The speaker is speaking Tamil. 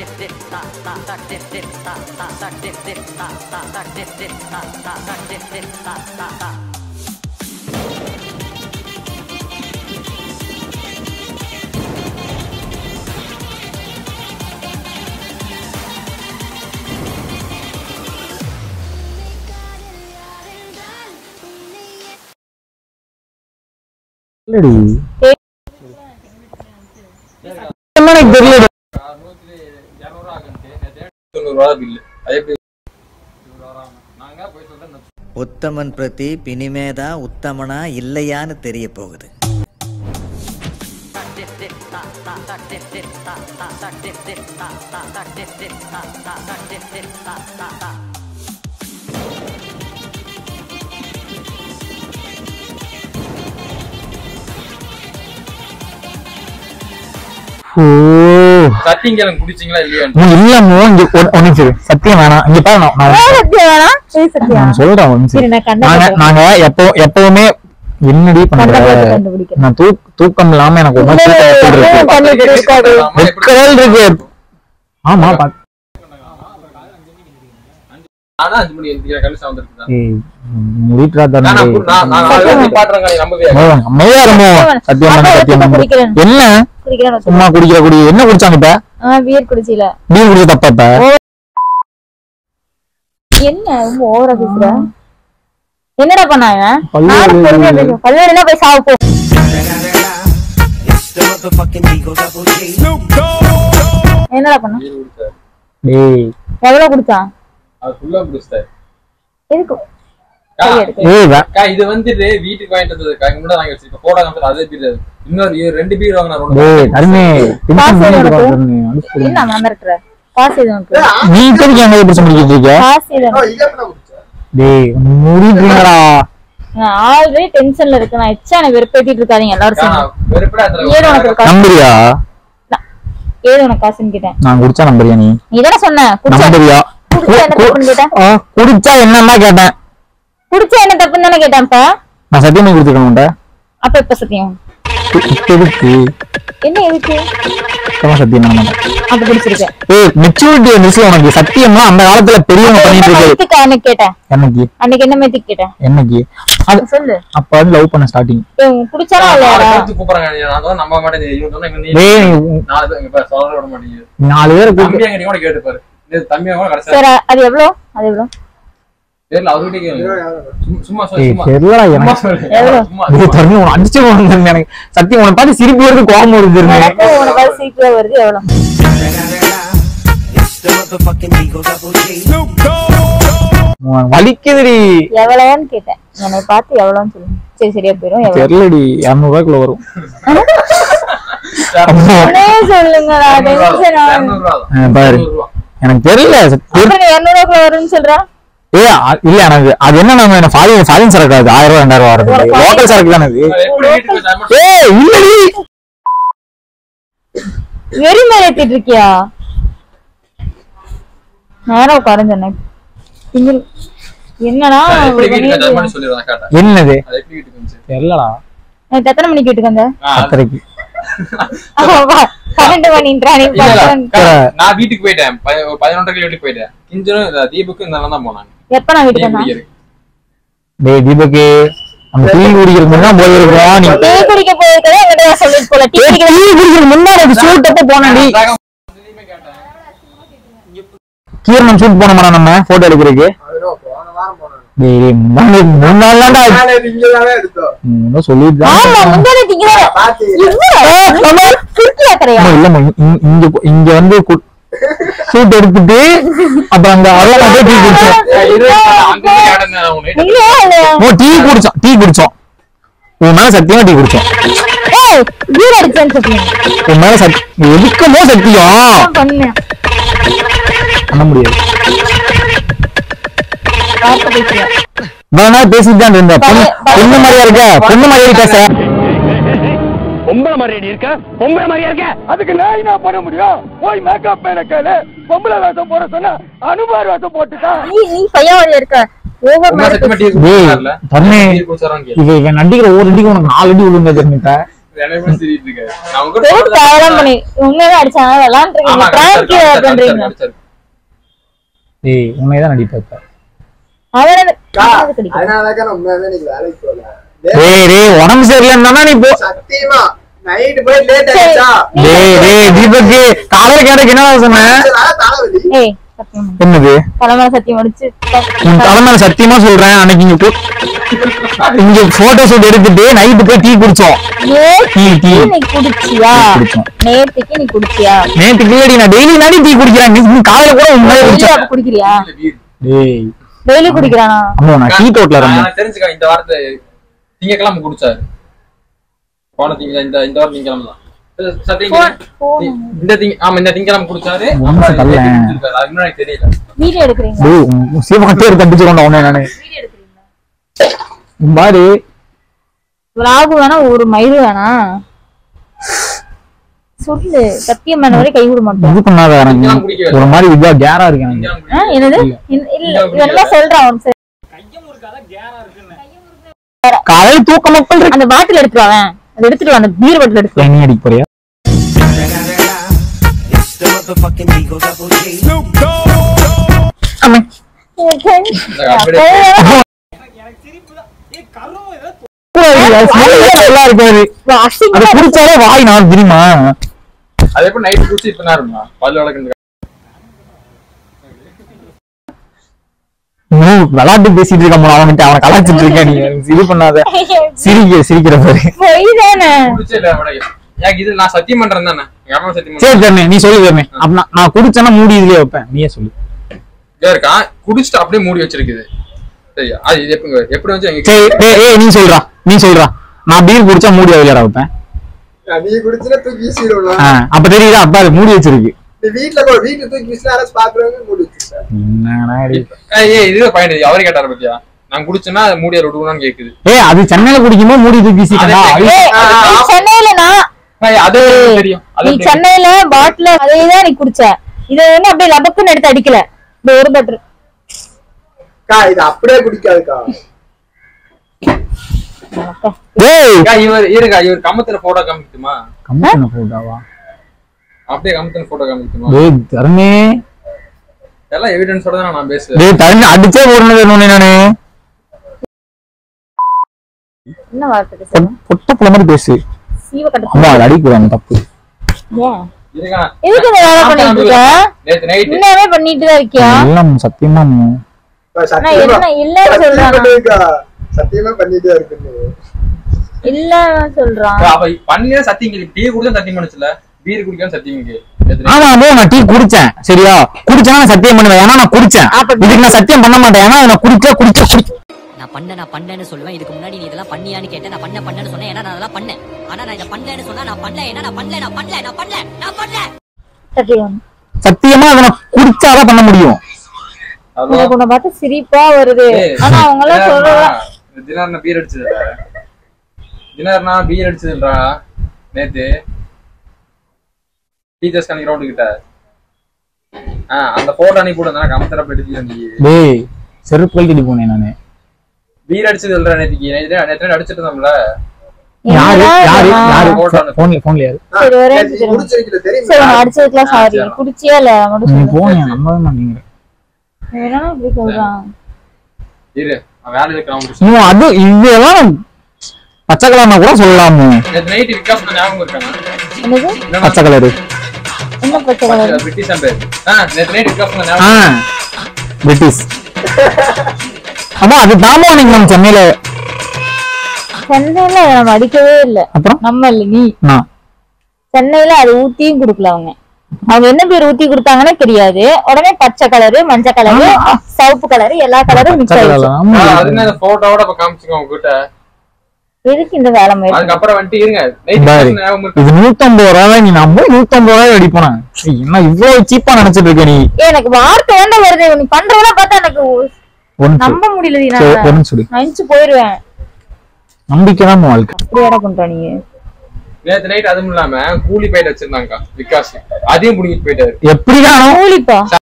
இல்லடி எனக்கு தெரியல தொண்ணூறுவா பில்லு அது எப்படி நாங்க போய் சொல்றேன் உத்தமன் பிரதி இனிமேதா உத்தமனா இல்லையான்னு தெரிய போகுது ஓ சத்தியங்கிழங்கு குடிச்சிங்களா இல்லையா நீ இல்லமோ இங்க ஒரு- ஒரு நிமிஷம் இரு. சத்தியம் வேணாம் இங்க பாரு நான் நான் சத்தியம் வேணாம் ஏய் சத்தியா நான் சொல்றேன் ஒரு நிமிஷம் சரி இரு. நான் கண்ணை நாங்க பார்த்து- நாங்க எப்போ எப்பவுமே என்னடி கண்ணை பண்ற பார்த்து கண்டுபிடிக்கிறேன் நான் தூக் தூக்கம் இல்லாம எனக்கு ஒரு மாதிரி தூக்கம் எப்படி இருக்கு கண்ணு இப்படி இருக்காது வெக்கல் இருக்கு ஆமா பாத் ஆனா அஞ்சு மணி எந்திரிக்கிற கழிச்சு வந்துருக்கு ஏய் முடிட்டா நான் தானே நான் நான் நான் பாட்டுறேங்க நம்பவே அமைதியா இருமோ சத்தியம் அப்பா பண்ண சத்தியம் வச்சுட்டு பண்ண குடிக்கிறேன். என்ன குடிக்கிறேன் வச்சுக்கோ. சும்மா குடிக்கிற குடி என்ன குடிச்சாங்க இப்ப ஆ பீர் குடிச்சில பீர் குடிச்ச தப்பா இப்ப என்ன ரொம்ப ஓவரா பேசுற என்னடா பண்ணாங்க பல்லு நானும் பொறுமையா வலி. பேசுறேன் பல்வேறு போய் சாவு போ என்னடா பண்ண டேய் எவ்வளவு குடிச்சான் அது ஃபுல்லா குடிச்சிட்டாரு எதுக்கு அக்கா, கை எடுக்கு. ஏய் வே- அக்கா, இது வந்துட்டு வீட்டுக்கு வாங்கிட்டு வந்ததுக்கா இங்க முன்னாடி வாங்கி வச்சிருக்கேன் போட காமிச்சு அதே பீர் அது. இன்னொரு இது ரெண்டு பீர் வாங்கினா டேய் தருமே காசு டென்ஷன் எதுக்கு? பண்ணிட்டு தருமே அடிச்சு போடு. என்ன மறந்துட்டுற காசு எது உனக்கு நீ இப்போதைக்கு எங்க பிடிச்ச முடிக்கிட்டு இருக்க காசு எது உனக்கு? டேய் முடிக்கிறீங்களா நான் ஆல்ரெடி டென்ஷன்ல இருக்கேன் நான் எச்சா எனக்கு வெறுப்பேத்திட்டு இருக்காதீங்க எல்லாரும் சேர்ந்து வெறுப்படா ஏது உனக்கு காசு நம்புறியா நான் ஏது உனக்கு காசுன்னு கேட்டேன் நான் குடிச்சா நம்புறியா நீ நீ தானே சொன்ன குடிச்சா நம்புறியா குடிச்சா என்ன தப்புன்னு கேட்டேன் ஆ, குடிச்சா என்னன்னா கேட்டேன் குடிச்சா என்ன தப்புன்னு தானே கேட்டேன்ப்பா நான் சத்தியம் பண்ணி கொடுத்துருக்கேன் உன்கிட்ட அப்ப இப்ப சத்தியம் இப்ப எதுக்கு என்ன எதுக்கு சுத்தமா சத்தியம் பண்ண மாட்டேன் அப்ப குடிச்சிருக்கேன் ஏய் மெச்சூரிட்டி வந்துச்சு உனக்கு சத்தியமா அந்த காலத்துல பெரியவங்க பண்ணிட்டு இருக்கு மெத்துக்கு அன்னைக்கு கேட்டேன் என்னைக்கு அன்னைக்கு என்ன மெத்துக்கு கேட்டேன் என்னைக்கு அது சொல்லு அப்ப வந்து லவ் பண்ண ஸ்டார்டிங் ஏய், உன் குடிச்சானா இல்லையாடா கூப்பிடுறாங்க நான் தான் நம்ப மாட்டேன் இவன் சொன்னா இவன் நீ- டேய் நீ நாலு பேர் இங்க பாரு, சொல்ல விட மாட்டேங்குது நாலு பேரை கூப்பிட்டு தம்பி அங்க கூட கேட்டு பாரு இது தம்பி கூட கடைசியா சரி அது எவ்வளவு அது எவ்வளவு தெரியல அவர்கிட்ட கேளுங்க சும்மா- சும்மா சொல்லு ஏய் சும்மா தெரியலடா சும்மா எனக்கு சொல்லு எவ்வளவு? சும்மா டேய் தருணி உன அடிச்சு போகணும் எனக்கு சத்தியம் உன பார்த்து சிரிப்பு வருது கோபம் வருது தருணி. எனக்கு உனக்கு அது சீக்கிரம் வருது எவ்வளவு உனக்கு வலிக்குதுடி எவ்வளவுன்னு கேட்டேன் என்னை பார்த்து எவ்வளவுன்னு சொல்லு சரி சரியா போயிடும் எவ்வளவு தெரியலடி இரநூறுவாய்க்குள்ள வரும் அம்மா. உடனே சொல்லுங்கடா டென்ஷன் ஆகுது. இரநூறுவா தான். ஆ, பாரு இரநூறுவா. எனக்கு தெரியல சத்தியம். அப்புறம் நீ இருநூறுவாக்குள்ள வரும்னு சொல்ற ஏ அ- இல்ல எனக்கு அது என்ன நம்ம ஃபாரின் ஃபாரின் சரக்கு அது ஆயிரம் ரூபாய் ரெண்டாயிரம் ரூபாய் வருது லோக்கல் சரக்கு தானே அது அது எப்படி வீட்டுக்கு போய் சாப்பிட- ஏய் இல்லடி வெறி மேல ஏத்திட்டு இருக்கியா நேரம் உட்காருங்க சொன்னேன் திங்கள் என்னடா அது எப்படி ஒரு வீட்டுக்கு மணி அது மட்டும் சொல்லிடுறேன் அக்காட்ட. என்னது அது எப்படி வீட்டுக்கு வந்துச்சு? தெரியலடா நேத்து எத்தனை மணிக்கு வீட்டுக்கு வந்த ஆ, அது- பத்தரைக்கு ஆமா, பன்னெண்டு மணின்றா நீ இல்ல, இல்ல, பன்னெண்டு. அக்கா, நான் வீட்டுக்கு போயிட்டேன் பதி- ஒரு பதினொன்றரை வீட்டுக்கு போயிட்டேன் கிஞ்சனும் இந்த தீபுக்கும் இந்த தான் போனாங்க எப்ப நான் டீ வீட்டுக்கு வந்தேன் குடிக்கிறதுக்கு. டேய் தீபக்கு நம்ம டீ குடிக்கிறதுக்கு முன்னாடி போய் இருக்கோம் நீ டீ குடிக்க போயிருக்கதே எங்கிட்ட சொல்லிட்டு போல டீ ஏய், குடிக்க டீ குடிக்கிறதுக்கு முன்னாடி சூட்டப்ப போனடி அதான் கீரணம் ஷூட் போனோமா நம்ம போட்டோ எடுக்கிறதுக்கு டேய் டேய், முன்னாடி மூணு நாள் தான்டா இன்னும் சொல்லிட்டு ஆமா முந்தானே திங்கிறாரு குறுக்கியா கரையா இல்லம்மா இங்க- இங்க இங்க வந்து ஷூட் எடுத்துட்டு அப்புறம் அங்க அவ்வளவு அப்படியே டீ குடிச்சோம் இரு, அங்க போய் ஆடுங்க, நான் உன்னை night இல்லையா இல்லையா ஓ டீ குடிச்சோம் டீ குடிச்சோம் உன் மேல சத்தியமா டீ குடிச்சோம் ஏய் வீடு அடிச்சேன்னு சொல்றீங்க உன் மேல சத் எதுக்குமோ சத்தியம் பண்ணேன் பண்ண முடியாது வார்த்தை பேசுறேன் இவ்வளவு நாள் பேசிட்டு தான் இருந்த பொண்ணு பொண்ணு மாதிரியா இருக்க பொண்ணு மாதிரியா பேச பொம்பளை மாதிரியா இருக்க பொம்பளை மாதிரியா இருக்க அதுக்கு நான் என்ன பண்ண முடியும் போய் மேக்கப் மேல கேளு பொம்பளை வேஷம் போட சொன்னா அனுமார் வேஷம் போட்டுட்டான் நீ நீ பையன் இருக்க ஓவர் உண்மை மாதிரி சத்தியமா டீ டேய் குடிச்சாருல? தண்ணி டீ குடிச்சாரான்னு கேளு. இவ இவன் நடிக்கிற ஒவ்வொரு அடிக்கும் உனக்கு நாலு அடி விழுங்க தெரிஞ்சுட்ட ரெண்டு சிரிட்டு இருக்காரு நான் உங்க வெறும் தேவலாம் பண்ணி உண்மையாவே அடிச்சாங்க விளாண்டுருக்கீங்க ஆமா பிராங்க் பண்றீங்க ஏய் உண்மையதான் நடிப்ப இப்ப அவன் கா, எனக்கு கிடைக்கும் அதனாலதான் நான் உண்மையாவே இன்னைக்கு வேலைக்கு போகல டேய் டேய் உடம்பு சரியில்லைன்னா நீ போ சத்தியமா நைட்டு போய் லேட் ஆயிடுச்சா டேய் டேய் தீபக் காலையில கேட்டக்கு என்ன சொன்னேன் அதனால தலைவலி ஏய் சத்தியம் பண்ணு. என்னது தலைமையில சத்தியம் முடிச்சு உன் தலைமையில சத்தியமா சொல்றேன் அன்னைக்கு இங்க போ- இங்க போட்டோ ஷூட் எடுத்துட்டு நைட்டு போய் டீ குடிச்சோம் நேத்துக்கு டீ. நீ குடிச்சியா குடிச்சோம். நேத்துக்கு நீ குடிச்சியா நேத்து கீழடி நான் டெய்லி நாடி டீ குடிக்கிறேன் நீ நீ காலையில கூட உண்மையா டெய்லி குடிச்சேன் அப்ப குடிக்கிறியா டேய் டெய்லி குடிக்கிறானா அம்மா நான் டீ தோட்டல இருந்தேன் நான் தெரிஞ்சுக்க இந்த வாரத்தை திங்கக்கிழமை குடிச்சாரு போன திங்க இந்த இந்த வாரம் திங்கக்கிழமை தான் சத்தியம் போன், போன். இந்த திங்க ஆமா இந்த திங்கக்கிழமை குடிச்சாரு ஒண்ணும் அப்புறம் தரல. நேத்து குடிச்சிருக்காரு. அது இன்னும் எனக்கு தெரியல வீடியோ எடுக்கிறீங்களா டேய் உன் சீவகத்தே எடுத்து அடிச்சிருக்கோம் உன்னை நானு வீடியோ எடுக்கிறீங்களா உன் பாரு விலாகு வேணா ஒரு மயில் வேணா சொல்லு சத்தியம் பண்ண வரை கை விட மாட்டோம் இது பண்ணாத எனக்கு திங்கக்கிழமை குடிக்கவே ஒரு மாதிரி இதா கேரா இருக்கு எனக்கு திங்கக்கிழமை ஆ, என்னது இல்ல- இல்ல இதெல்லாம் சொல்றான் ஒரு சரி. காலையில தூக்க மக்கள் இருக்கு அந்த பாட்டில் எடுத்துட்டு வாங்க அதை எடுத்துட்டு வா அந்த பீர் பாட்டில் எடுத்துட்டு வா. நீ அடிக்க போறியா ஆமா. அப்பவே நல்லா இருக்காரு அசிங்கமா அதை குடிச்சாலே வாய் நான் தெரியுமா அது எப்படி நைட் குடிச்சு இப்ப நேரமா பல்லு வளர்க்கறது நீ விளையாட்டு பேசிட்டு இருக்க போல அவன்கிட்ட அவனை கலாச்சிட்டு இருக்க நீ இது பண்ணாத சிரிக்க சிரிக்கிற பாரு பொய் தானே குடிச்சே இல்ல அவட எனக்கு இது நான் சத்தியம் பண்றேன் தானே எங்க அம்மா சத்தியம் சரி பண்றேன் தரணி நீ சொல்லு தரணி அப்ப நான் நான் குடிச்சேன்னா மூடி இதுலயே வைப்பேன் நீயே சொல்லு இதா இருக்கான் குடிச்சிட்டு அப்படியே மூடி வச்சிருக்குது சரியா அது இது எப்படி எப்படி வந்து எங்க சரி டேய், ஏய் நீ சொல்றா நீ சொல்றா நான் பீர் குடிச்சா மூடி அதுலடா வைப்பேன் நீ குடிச்சுனா தூக்கி வீசிடுவோம் ஆ, அப்ப தெரியுதா அப்பா அது மூடி வச்சிருக்கு நீ வீட்டுல போ வீட்டுல தூக்கி வீசினா யாராச்சும் பாக்குறவங்க மூடி வச்சிருக்க என்னடா இது? ஏய், ஏய் இது பையன் இது அவரே கேட்டாரு பத்தியா நான் குடிச்சேன்னா அது மூடியார் விடுவான்னு கேக்குது ஏய் அது சென்னையில குடிக்கும்போது மூடி தூக்கி வீசிட்டா அது ஏய், நீ சென்னையில நான் ஏய், அது எனக்கு தெரியும் அது நீ எப்படி- சென்னையில பாட்டில அதேதான் நீ குடிச்ச இதை வந்து அப்படியே லபக்குன்னு எடுத்து அடிக்கல இந்த ஒரு பாட்டில் கா இது அப்படியே குடிக்காதுக்கா ஏய் அக்கா, இவர் இருங்க இவர் கமத்துல போட்டோ காமிக்குமா கம்மி போட்டாவா அப்படியே கமத்துல போட்டோ காமிக்குமா டேய் தரணி எல்லாம் எவிடன்ஸோட தான் நான் பேசுவேன் டேய் தரணி அடிச்சே போடணும் உன்னை நானு என்ன வார்த்தை பேசுற? பொட்ட புள்ள மாதிரி பேசு சீவ கட்ட அம்மா அது அடிக்கூடாது தப்பு ஏன் இருங்க எதுக்கு இந்த வேலை பண்ணிட்டு இருக்க நேத்து நைட்டு இன்னமே பண்ணிட்டு தான் இருக்கியா எல்லாம் சத்தியமா அம்மு. கா, நான் சத்தியமா என்ன இல்லன்னு சத்தியமா சொல்றான் பண்ணுதுக்கா. சத்தியமா பண்ணிட்டே இருக்குன்னு இல்ல சொல்றான் அவ பண்ணியே சத்தியம் கேள்வி டீ குடிச்சா சத்தியம் பண்ணுச்சுல பீர் குடிக்காம சத்தியம் கேள்வி நேத்து night. ஆமா அம்மா நான் டீ குடிச்சேன் சரியா குடிச்சா நான் சத்தியம் பண்ணுவேன் ஏன்னா நான் குடிச்சேன் அப்ப- இதுக்கு நான் சத்தியம் பண்ண மாட்டேன் ஏன்னா நான் குடிச்சா குடிச்சா குடி நான் பண்ண நான் பண்ணேன்னு சொல்லுவேன் இதுக்கு முன்னாடி நீ இதெல்லாம் பண்ணியான்னு கேட்டேன் நான் பண்ண பண்ணேன்னு சொன்னேன் ஏன்னா நான் அதெல்லாம் பண்ணேன் ஆனா நான் இதை பண்ணலன்னு சொன்னா நான் பண்ணல ஏன்னா நான் பண்ணல நான் பண்ணல நான் பண்ணல நான் பண்ணல சத்தியம் சத்தியமா அதை நான் குடிச்சாதான் பண்ண முடியும் அதான். எனக்கு உன்னை பார்த்து சிரிப்பா வருது ஏய், ஆனா அவங்க எல்லாம் தினகரனா, சொல்ற தினகரனா பீர் அடிச்சதுடா தினகரனா பீர் அடிச்சதுடா நேத்து டீச்சர்ஸ் கணக்கு ரவுண்டு கிட்ட ஆ அந்த போட்டோ அன்னைக்கு கூட இருந்தா கமத்தர போயிட்டு நீ டேய் செருப்பு கழட்டிட்டு போனேன் நானு பீர் அடிச்சது இல்லடா நேத்துக்கு நேத்து நேத்து அடிச்சிட்டு இருந்தோம்ல யாரு யாரு யாரு photo அனுப்பு. போன்ல போன்ல யாரு சரி, ஒரே நீ நிமிஷம். குடிச்சிருக்கல சரி தெரியுமா உன்னை அடிச்சதுக்குலாம் ஆ, சாரி சரி. குடிச்சியா இல்ல மட்டும் நீ சொல்லு போனேன் நம்பவே மாட்டேங்கிற என்னன்னா இப்படி சொல்றான் இரு அவன் வேலை இருக்கிறான் நீ அது இதெல்லாம் பச்சை கலர்னா கூட சொல்லலாமோ நேத்து நைட் விகாஸ் ஞாபகம் இருக்காங்க என்னது பச்சை கலரு என்ன பிரச்சனை பிரிட்டிஷ் பேர் ஆ நேத்து நைட் விகாஸ் ஆ ஞாபகம் பிரிட்டிஷ் அம்மா அது தாமா நீங்க நம்ம சென்னையில சென்னையில அதை நம்ம அடிக்கவே இல்ல அப்புறம் நம்ம இல்ல நீ நான் சென்னையில அது ஊத்தியும் குடுக்கல அவங்க அவங்க என்ன பேர் ஊத்தி கொடுத்தாங்கன்னு தெரியாது உடனே பச்சை கலரு மஞ்சள் கலரு சிவப்பு கலரு எல்லா கலரும் மிக்ஸ் பச்சை ஆயிடுச்சு கலர்ல ஆமா. அது என்ன போட்டோவோட இப்ப காமிச்சுக்கோ உங்ககிட்ட எதுக்கு இந்த வேலை மாதிரி அதுக்கப்புறம் வந்துட்டு இருங்க நைட் பாரு. ஞாபகம் இருக்கு இது நூத்தம்பது ரூபாய் நீ நம்ம நூத்தம்பது ரூபாய் அடிப்போனா என்ன இவ்வளவு சீப்பா நினைச்சிட்டு இருக்க நீ ஏய், எனக்கு வார்த்தை வேண்ட வருது நீ பண்றதெல்லாம் பார்த்தா எனக்கு ஒன்று நம்ப முடியல சரி, ஒரு நிமிஷம் இரு. நினைச்சு போயிருவேன் நம்பிக்கை தான் வாழ்க்கை அப்படி இடம் பண்ற நீ நேத்து நைட் அதுவும் இல்லாம கூலி பைட் வச்சிருந்தாங்க விகாஸ் அதையும் புடிங்கிட்டு போயிட்டாரு எப்படிதான் கூலிப்பா